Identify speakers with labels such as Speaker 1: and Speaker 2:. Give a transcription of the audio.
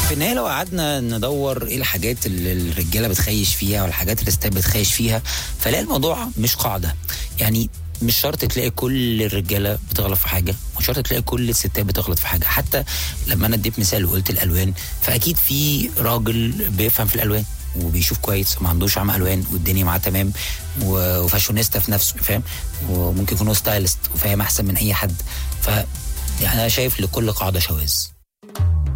Speaker 1: في النهايه لو قعدنا ندور ايه الحاجات اللي الرجاله بتخيش فيها والحاجات اللي الستات بتخيش فيها فلاقي الموضوع مش قاعده يعني مش شرط تلاقي كل الرجاله بتغلط في حاجه ومش شرط تلاقي كل الستات بتغلط في حاجه حتى لما انا اديت مثال وقلت الالوان فاكيد في راجل بيفهم في الالوان وبيشوف كويس وما عندوش عمى الوان والدنيا معاه تمام و- وفاشونيستا في نفسه فاهم وممكن يكون هو ستايلست وفاهم احسن من اي حد ف يعني انا شايف لكل قاعده شواذ